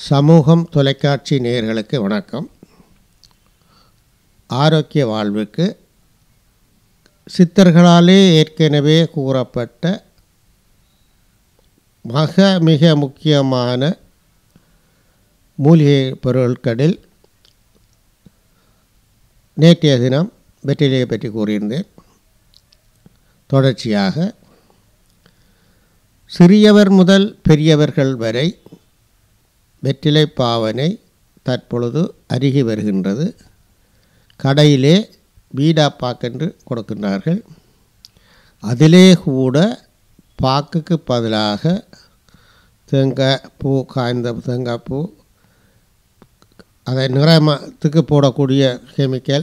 சமூகம் தொலைக்காட்சி நேயர்களுக்கு வணக்கம் ஆரோக்கிய வாழ்வுக்கு சித்தர்களாலே ஏற்கனவே கூறப்பட்ட மிக மிக முக்கியமான மூலிகை பொருட்களில் நேற்றைய தினம் வெற்றிலையை பற்றி கூறியிருந்தேன் தொடர்ச்சியாக சிறியவர் முதல் பெரியவர்கள் வரை வெற்றிலை பாவனை தற்பொழுது அருகி வருகின்றது கடையிலே பீடா பாக்கென்று கொடுக்கின்றார்கள் அதிலே கூட பாக்குக்கு பதிலாக தேங்காய் பூ காய்ந்த தேங்காய் பூ அதை நிறமத்துக்கு போடக்கூடிய கெமிக்கல்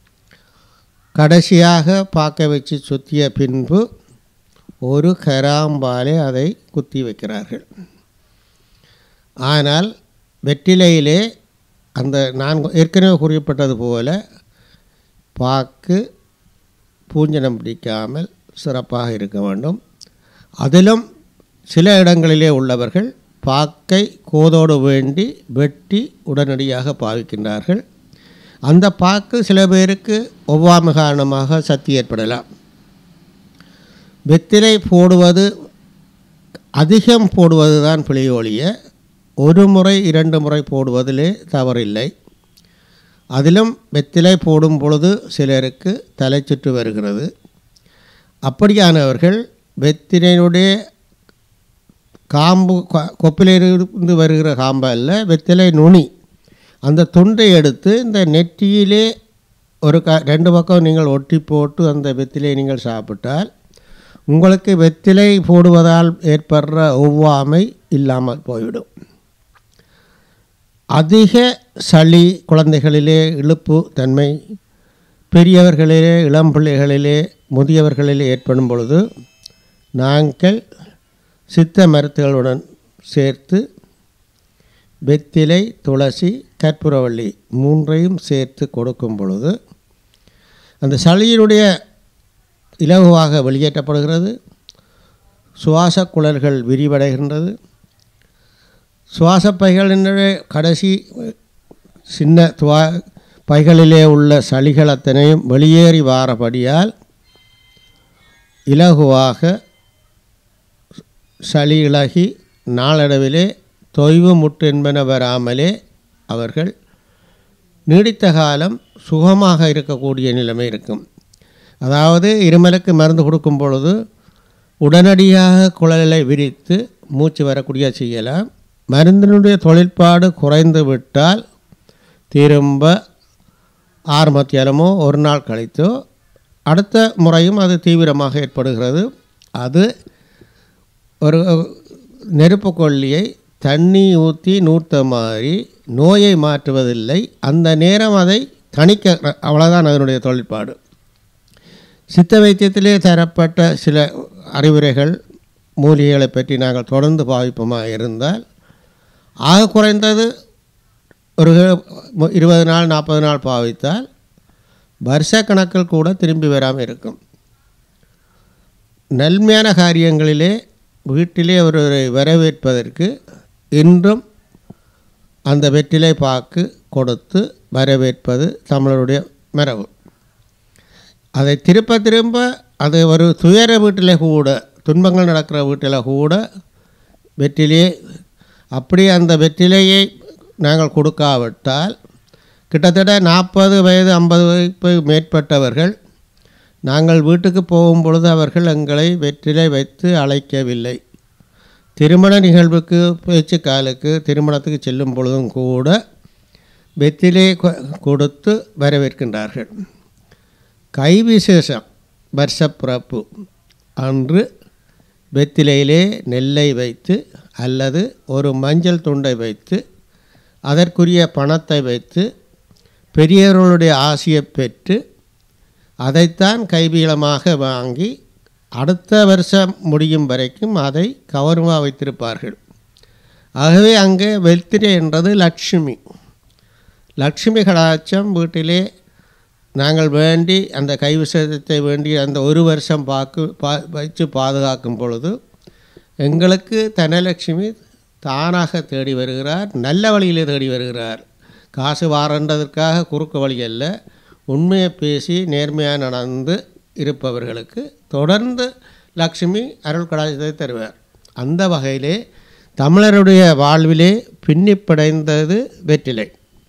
கடைசியாக பாக்க வச்சு சுற்றிய பின்பு ஒரு கராம்பாலே அதை குத்தி வைக்கிறார்கள் ஆனால் வெற்றிலையிலே அந்த நான் ஏற்கனவே குறிப்பிட்டது போல பாக்கு பூஞ்சனம் பிடிக்காமல் சிறப்பாக இருக்க வேண்டும் அதிலும் சில இடங்களிலே உள்ளவர்கள் பாக்கை கோதோடு வேண்டி வெட்டி உடனடியாக பாவிக்கின்றார்கள் அந்த பாக்கு சில பேருக்கு ஒவ்வாமை காரணமாக சக்தி ஏற்படலாம் வெத்திலை போடுவது அதிகம் போடுவது தான் பிழையொழிய ஒரு முறை இரண்டு முறை போடுவதிலே தவறில்லை அதிலும் வெத்திலை போடும் பொழுது சிலருக்கு தலை சுற்று வருகிறது அப்படியானவர்கள் வெத்திலையினுடைய காம்பு கொப்பிலிருந்து வருகிற காம்பு அல்ல வெத்திலை நுனி அந்த துண்டை எடுத்து இந்த நெற்றியிலே ஒரு க ரெண்டு பக்கம் நீங்கள் ஒட்டி போட்டு அந்த வெத்திலையை நீங்கள் சாப்பிட்டால் உங்களுக்கு வெத்திலை போடுவதால் ஏற்படுற ஒவ்வாமை இல்லாமல் போய்விடும் அதிக சளி குழந்தைகளிலே இழுப்பு தன்மை பெரியவர்களிலே இளம் பிள்ளைகளிலே முதியவர்களிலே ஏற்படும் பொழுது நாங்கள் சித்த மருத்துகளுடன் சேர்த்து வெத்திலை துளசி கற்பூரவள்ளி மூன்றையும் சேர்த்து கொடுக்கும் பொழுது அந்த சளியினுடைய இலகுவாக வெளியேற்றப்படுகிறது சுவாச குழல்கள் விரிவடைகின்றது சுவாச பைகளினுடைய கடைசி சின்ன துவா பைகளிலே உள்ள சளிகள் அத்தனையும் வெளியேறி வாரபடியால் இலகுவாக சளி இழகி நாளடைவிலே தொய்வு முட்டு என்பன வராமலே அவர்கள் நீடித்த காலம் சுகமாக இருக்கக்கூடிய நிலைமை இருக்கும் அதாவது இருமலுக்கு மருந்து கொடுக்கும் பொழுது உடனடியாக குழலை விரித்து மூச்சு வரக்கூடிய செய்யலாம் மருந்தினுடைய தொழிற்பாடு குறைந்து விட்டால் திரும்ப ஆறு மத்தியாலமோ ஒரு நாள் கழித்தோ அடுத்த முறையும் அது தீவிரமாக ஏற்படுகிறது அது ஒரு நெருப்பு கொல்லியை தண்ணி ஊற்றி நூற்ற மாதிரி நோயை மாற்றுவதில்லை அந்த நேரம் அதை தணிக்க அவ்வளோதான் அதனுடைய தொழிற்பாடு சித்த வைத்தியத்திலே தரப்பட்ட சில அறிவுரைகள் மூலிகைகளை பற்றி நாங்கள் தொடர்ந்து பாவிப்போமாக இருந்தால் ஆக குறைந்தது ஒரு இருபது நாள் நாற்பது நாள் பாவித்தால் வருஷ கணக்கில் கூட திரும்பி வராமல் இருக்கும் நன்மையான காரியங்களிலே வீட்டிலே ஒருவரை வரவேற்பதற்கு இன்றும் அந்த வெற்றிலை பாக்கு கொடுத்து வரவேற்பது தமிழருடைய மரபு அதை திரும்ப திரும்ப அது ஒரு துயர வீட்டில் கூட துன்பங்கள் நடக்கிற வீட்டில் கூட வெற்றிலே அப்படி அந்த வெற்றிலையை நாங்கள் கொடுக்காவிட்டால் கிட்டத்தட்ட நாற்பது வயது ஐம்பது வயது மேற்பட்டவர்கள் நாங்கள் வீட்டுக்கு போகும் பொழுது அவர்கள் எங்களை வெற்றிலை வைத்து அழைக்கவில்லை திருமண நிகழ்வுக்கு பேச்சு காலுக்கு திருமணத்துக்கு செல்லும் பொழுதும் கூட வெற்றிலை கொடுத்து வரவேற்கின்றார்கள் கை விசேஷம் வருஷப்பிறப்பு அன்று வெத்திலையிலே நெல்லை வைத்து அல்லது ஒரு மஞ்சள் துண்டை வைத்து அதற்குரிய பணத்தை வைத்து பெரியவர்களுடைய ஆசையை பெற்று அதைத்தான் கைபீளமாக வாங்கி அடுத்த வருஷம் முடியும் வரைக்கும் அதை கவனமாக வைத்திருப்பார்கள் ஆகவே அங்கே வெத்திரை என்றது லக்ஷ்மி லக்ஷ்மி கடாட்சம் வீட்டிலே நாங்கள் வேண்டி அந்த கைவிசேதத்தை வேண்டி அந்த ஒரு வருஷம் பாக்கு பா வச்சு பாதுகாக்கும் பொழுது எங்களுக்கு தனலட்சுமி தானாக தேடி வருகிறார் நல்ல வழியிலே தேடி வருகிறார் காசு வாரன்றதற்காக குறுக்கு வழி அல்ல உண்மையை பேசி நேர்மையாக நடந்து இருப்பவர்களுக்கு தொடர்ந்து லக்ஷ்மி அருள் கடாட்சத்தை தருவார் அந்த வகையிலே தமிழருடைய வாழ்விலே பின்னிப்படைந்தது வெற்றிலை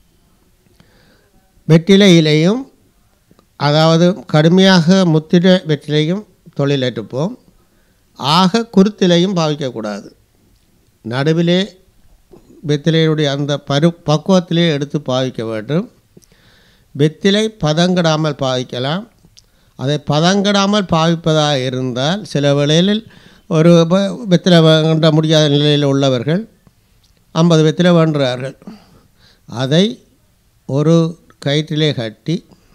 வெற்றிலையிலையும் அதாவது கடுமையாக முத்திர வெற்றிலையும் தொழிலேற்றுப்போம் ஆக குருத்திலையும் பாவிக்கக்கூடாது நடுவிலே வெத்திலையுடைய அந்த பரு பக்குவத்திலே எடுத்து பாவிக்க வேண்டும் வெத்திலை பதங்கிடாமல் பாவிக்கலாம் அதை பதங்கிடாமல் பாவிப்பதாக இருந்தால் சில வேளைகளில் ஒரு ப- வெத்திலை வேண்ட முடியாத நிலையில் உள்ளவர்கள் ஐம்பது வெத்திலை வேண்டுறார்கள் அதை ஒரு கயிற்றிலே கட்டி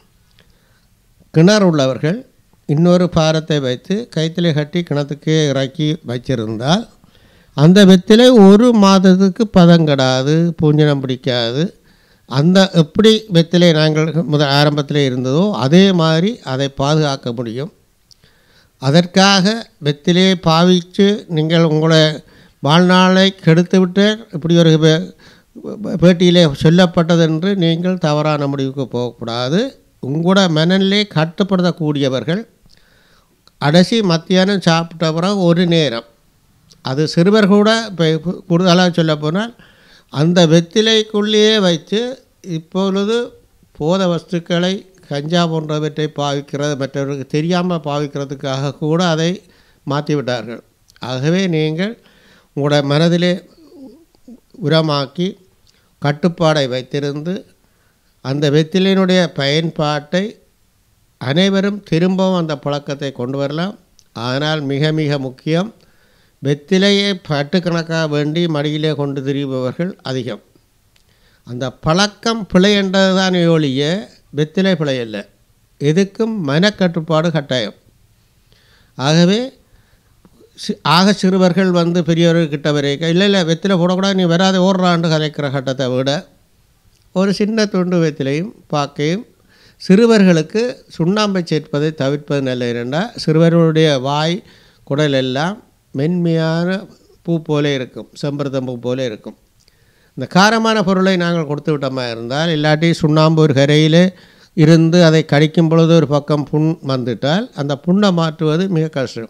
கிணறு உள்ளவர்கள் இன்னொரு பாரத்தை வைத்து கயிற்றிலே கட்டி கிணத்துக்கே இறக்கி வச்சிருந்தால் அந்த வெத்திலை ஒரு மாதத்துக்கு பதங்கடாது பூஞ்சனம் பிடிக்காது அந்த எப்படி வெத்திலை நாங்கள் முதல் ஆரம்பத்தில் இருந்ததோ அதே மாதிரி அதை பாதுகாக்க முடியும் அதற்காக வெத்திலையை பாவித்து நீங்கள் உங்களை வாழ்நாளை கெடுத்துவிட்டு இப்படி ஒரு பே- பேட்டியிலே சொல்லப்பட்டதென்று நீங்கள் தவறான முடிவுக்கு போகக்கூடாது உங்களோட மனநிலை கட்டுப்படுத்தக்கூடியவர்கள் கடைசி மத்தியானம் சாப்பிட்ட பிறகு ஒரு நேரம் அது சிறுவர் கூட இப்போ கூடுதலாக சொல்ல போனால் அந்த வெத்திலைக்குள்ளேயே வைத்து இப்பொழுது போத வஸ்துக்களை கஞ்சா போன்றவற்றை பாவிக்கிறது மற்றவர்களுக்கு தெரியாமல் பாவிக்கிறதுக்காக கூட அதை மாற்றிவிட்டார்கள் ஆகவே நீங்கள் உங்களோட மனதிலே உரமாக்கி கட்டுப்பாடை வைத்திருந்து அந்த வெத்திலையினுடைய பயன்பாட்டை அனைவரும் திரும்பவும் அந்த பழக்கத்தை கொண்டு வரலாம் ஆனால் மிக மிக முக்கியம் வெத்திலையை பட்டுக்கணக்காக வேண்டி மடியிலே கொண்டு திரிபவர்கள் அதிகம் அந்த பழக்கம் பிழை என்றதுதான் ஒழிய வெத்திலை பிழை அல்ல எதுக்கும் மனக்கட்டுப்பாடு கட்டாயம் ஆகவே சி- ஆக சிறுவர்கள் வந்து பெரியவர்கிட்ட வரைக்கும் இல்லை இல்லை வெத்திலை போடக்கூடாது நீ வராத ஓடுறாண்டு கதைக்கிற கட்டத்தை விட ஒரு சின்ன துண்டு வெத்திலையும் பாக்கையும் சிறுவர்களுக்கு சுண்ணாம்பை சேர்ப்பதை தவிர்ப்பது நல்லது என்றால் சிறுவர்களுடைய வாய் குடல் எல்லாம் மென்மையான பூ போல இருக்கும் செம்பருத்தம் பூ போல இருக்கும் இந்த காரமான பொருளை நாங்கள் கொடுத்து விட்டோமா இருந்தால் இல்லாட்டி சுண்ணாம்பு ஒரு கரையில் இருந்து அதை கடிக்கும் பொழுது ஒரு பக்கம் புண் வந்துட்டால் அந்த புண்ணை மாற்றுவது மிக கஷ்டம்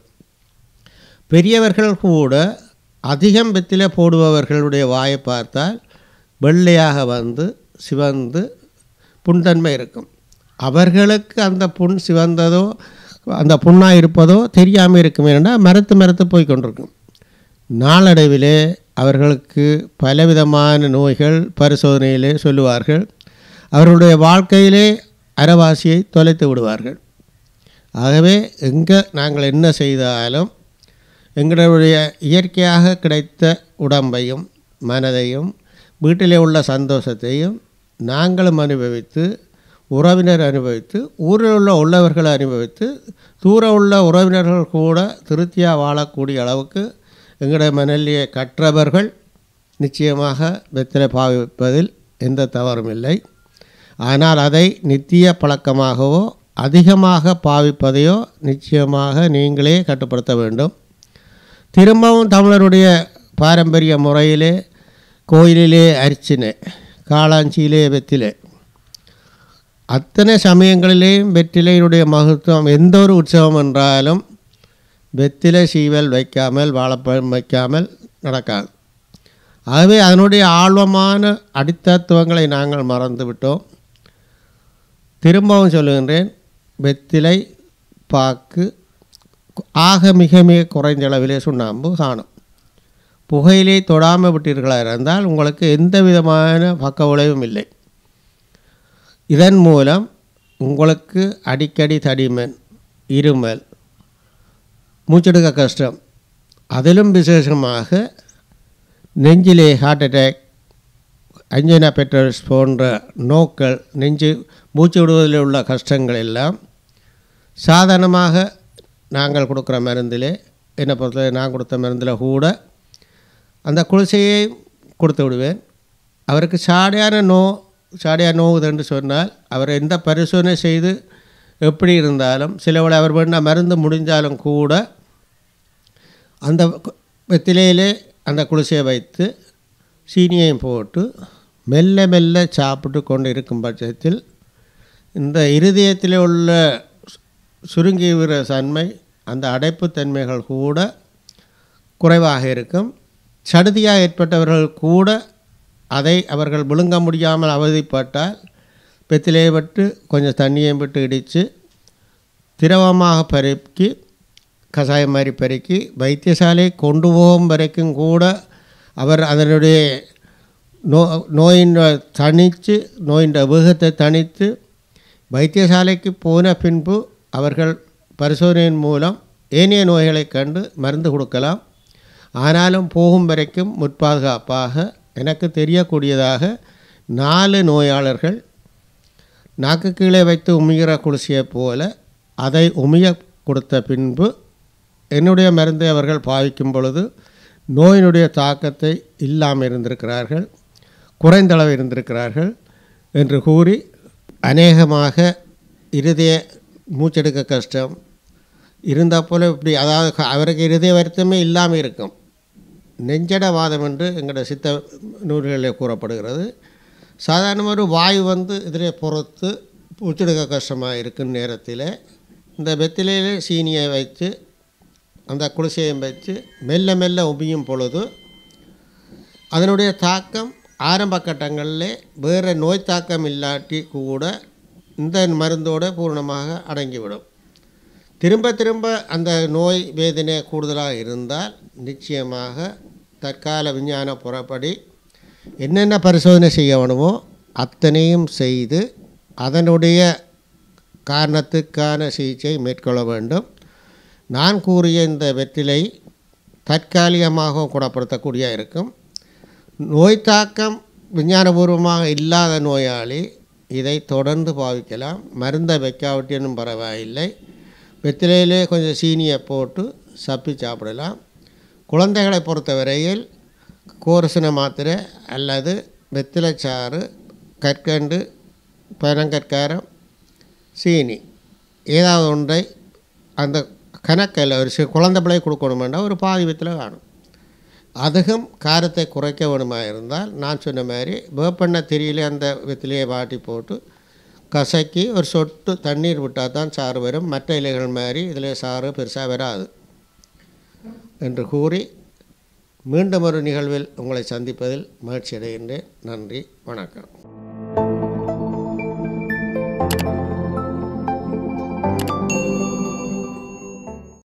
பெரியவர்கள் கூட அதிகம் வெத்திலை போடுபவர்களுடைய வாயை பார்த்தால் வெள்ளையாக வந்து சிவந்து புண்தன்மை இருக்கும் அவர்களுக்கு அந்த புண் சிவந்ததோ அந்த புண்ணாக இருப்பதோ தெரியாமல் இருக்கும் ஏன்னா மரத்து மரத்து போய் கொண்டிருக்கும் நாளடைவிலே அவர்களுக்கு பலவிதமான நோய்கள் பரிசோதனையிலே சொல்லுவார்கள் அவர்களுடைய வாழ்க்கையிலே அறவாசியை தொலைத்து விடுவார்கள் ஆகவே எங்கே நாங்கள் என்ன செய்தாலும் எங்களுடைய இயற்கையாக கிடைத்த உடம்பையும் மனதையும் வீட்டிலே உள்ள சந்தோஷத்தையும் நாங்களும் அனுபவித்து உறவினர் அனுபவித்து ஊரில் உள்ள உள்ளவர்கள் அனுபவித்து தூர உள்ள உறவினர்கள் கூட திருப்தியாக வாழக்கூடிய அளவுக்கு எங்களுடைய மனநிலையை கற்றவர்கள் நிச்சயமாக வெத்திலை பாவிப்பதில் எந்த தவறும் இல்லை ஆனால் அதை நித்திய பழக்கமாகவோ அதிகமாக பாவிப்பதையோ நிச்சயமாக நீங்களே கட்டுப்படுத்த வேண்டும் திரும்பவும் தமிழருடைய பாரம்பரிய முறையிலே கோயிலிலே அர்ச்சனை காளாஞ்சியிலே வெத்திலை அத்தனை சமயங்களிலேயும் வெற்றிலையினுடைய மகத்துவம் எந்த ஒரு உற்சவம் என்றாலும் வெத்திலை சீவல் வைக்காமல் வாழைப்பழம் வைக்காமல் நடக்காது ஆகவே அதனுடைய ஆழ்வமான அடித்தத்துவங்களை நாங்கள் மறந்து விட்டோம் திரும்பவும் சொல்லுகின்றேன் வெத்திலை பாக்கு ஆக மிக மிக குறைந்த அளவிலே சுண்ணாம்பு காணும் புகையிலே தொடாமல் விட்டீர்களாக இருந்தால் உங்களுக்கு எந்த விதமான பக்க விளைவும் இல்லை இதன் மூலம் உங்களுக்கு அடிக்கடி தடிமன் இருமல் மூச்செடுக்க கஷ்டம் அதிலும் விசேஷமாக நெஞ்சிலே ஹார்ட் அட்டாக் அஞ்சனா பெட்ரோல்ஸ் போன்ற நோக்கள் நெஞ்சு மூச்சு விடுவதில் உள்ள கஷ்டங்கள் எல்லாம் சாதாரணமாக நாங்கள் கொடுக்குற மருந்திலே என்னை பொறுத்தவரை நான் கொடுத்த மருந்தில் கூட அந்த குளிசையை கொடுத்து விடுவேன் அவருக்கு சாடையான நோ சாடையாக நோவுதுன்னு சொன்னால் அவர் எந்த பரிசோதனை செய்து எப்படி இருந்தாலும் சில வேளை அவர் வேணா மருந்து முடிஞ்சாலும் கூட அந்த வெத்திலையிலே அந்த குளிசையை வைத்து சீனியையும் போட்டு மெல்ல மெல்ல சாப்பிட்டு கொண்டு இருக்கும் பட்சத்தில் இந்த இருதயத்தில் உள்ள சுருங்கி விற தன்மை அந்த அடைப்பு தன்மைகள் கூட குறைவாக இருக்கும் சடுதியாக ஏற்பட்டவர்கள் கூட அதை அவர்கள் விழுங்க முடியாமல் அவதிப்பட்டால் வெத்திலையை விட்டு கொஞ்சம் தண்ணியை விட்டு இடித்து திரவமாக பெருக்கி கஷாயம் மாதிரி பெருக்கி வைத்தியசாலை கொண்டு போகும் வரைக்கும் கூட அவர் அதனுடைய நோ நோயின் தணித்து நோயின் வேகத்தை தணித்து வைத்தியசாலைக்கு போன பின்பு அவர்கள் பரிசோதனையின் மூலம் ஏனைய நோய்களை கண்டு மருந்து கொடுக்கலாம் ஆனாலும் போகும் வரைக்கும் முற்பாதுகாப்பாக எனக்கு தெரியக்கூடியதாக நாலு நோயாளர்கள் நாக்கு கீழே வைத்து உமிகிற குளிசியைப் போல அதை உமிய கொடுத்த பின்பு என்னுடைய மருந்தை அவர்கள் பாவிக்கும் பொழுது நோயினுடைய தாக்கத்தை இல்லாமல் இருந்திருக்கிறார்கள் குறைந்தளவு இருந்திருக்கிறார்கள் என்று கூறி அநேகமாக இருதய மூச்செடுக்க கஷ்டம் இருந்தால் போல் இப்படி அதாவது க- அவருக்கு இருதய வருத்தமே இல்லாமல் இருக்கும் நெஞ்சடவாதம் என்று எங்களோட சித்த நூல்களில் கூறப்படுகிறது சாதாரண ஒரு வாயு வந்து இதில் பொறுத்து மூச்செடுக்க கஷ்டமாக இருக்கும் நேரத்தில் இந்த வெத்திலையில் சீனியை வைத்து அந்த குளிசையை வைத்து மெல்ல மெல்ல உமியும் பொழுது அதனுடைய தாக்கம் ஆரம்ப கட்டங்களில் வேறு நோய் தாக்கம் இல்லாட்டி கூட இந்த மருந்தோடு பூர்ணமாக அடங்கிவிடும் திரும்ப திரும்ப அந்த நோய் வேதனை கூடுதலாக இருந்தால் நிச்சயமாக தற்கால விஞ்ஞான புறப்படி என்னென்ன பரிசோதனை செய்ய வேணுமோ அத்தனையும் செய்து அதனுடைய காரணத்துக்கான சிகிச்சை மேற்கொள்ள வேண்டும் நான் கூறிய இந்த வெற்றிலை தற்காலிகமாக குணப்படுத்தக்கூடிய இருக்கும் நோய் தாக்கம் விஞ்ஞானபூர்வமாக இல்லாத நோயாளி இதை தொடர்ந்து பாவிக்கலாம் மருந்தை வைக்காவிட்டினும் பரவாயில்லை வெத்திலையிலே கொஞ்சம் சீனியை போட்டு சப்பி சாப்பிடலாம் குழந்தைகளை பொறுத்தவரையில் கோரசின மாத்திரை அல்லது வெத்திலைச்சாறு கற்கண்டு பனங்கற்காரம் சீனி ஏதாவது ஒன்றை அந்த கணக்கில் ஒரு சி- குழந்தை பிள்ளை கொடுக்கணுமெண்டா ஒரு பாதி வித்தில் காணும் அதிகம் காரத்தை குறைக்க வேணுமா இருந்தால் நான் சொன்ன மாதிரி வேப்பெண்ணெய் திரியிலே அந்த வித்திலையை வாட்டி போட்டு கசக்கி ஒரு சொட்டு தண்ணீர் விட்டால் தான் சாறு வரும் மற்ற இலைகள் மாதிரி இதில் சாறு பெருசாக வராது என்று கூறி மீண்டும் ஒரு நிகழ்வில் உங்களை சந்திப்பதில் மகிழ்ச்சி அடைகின்றேன் நன்றி வணக்கம்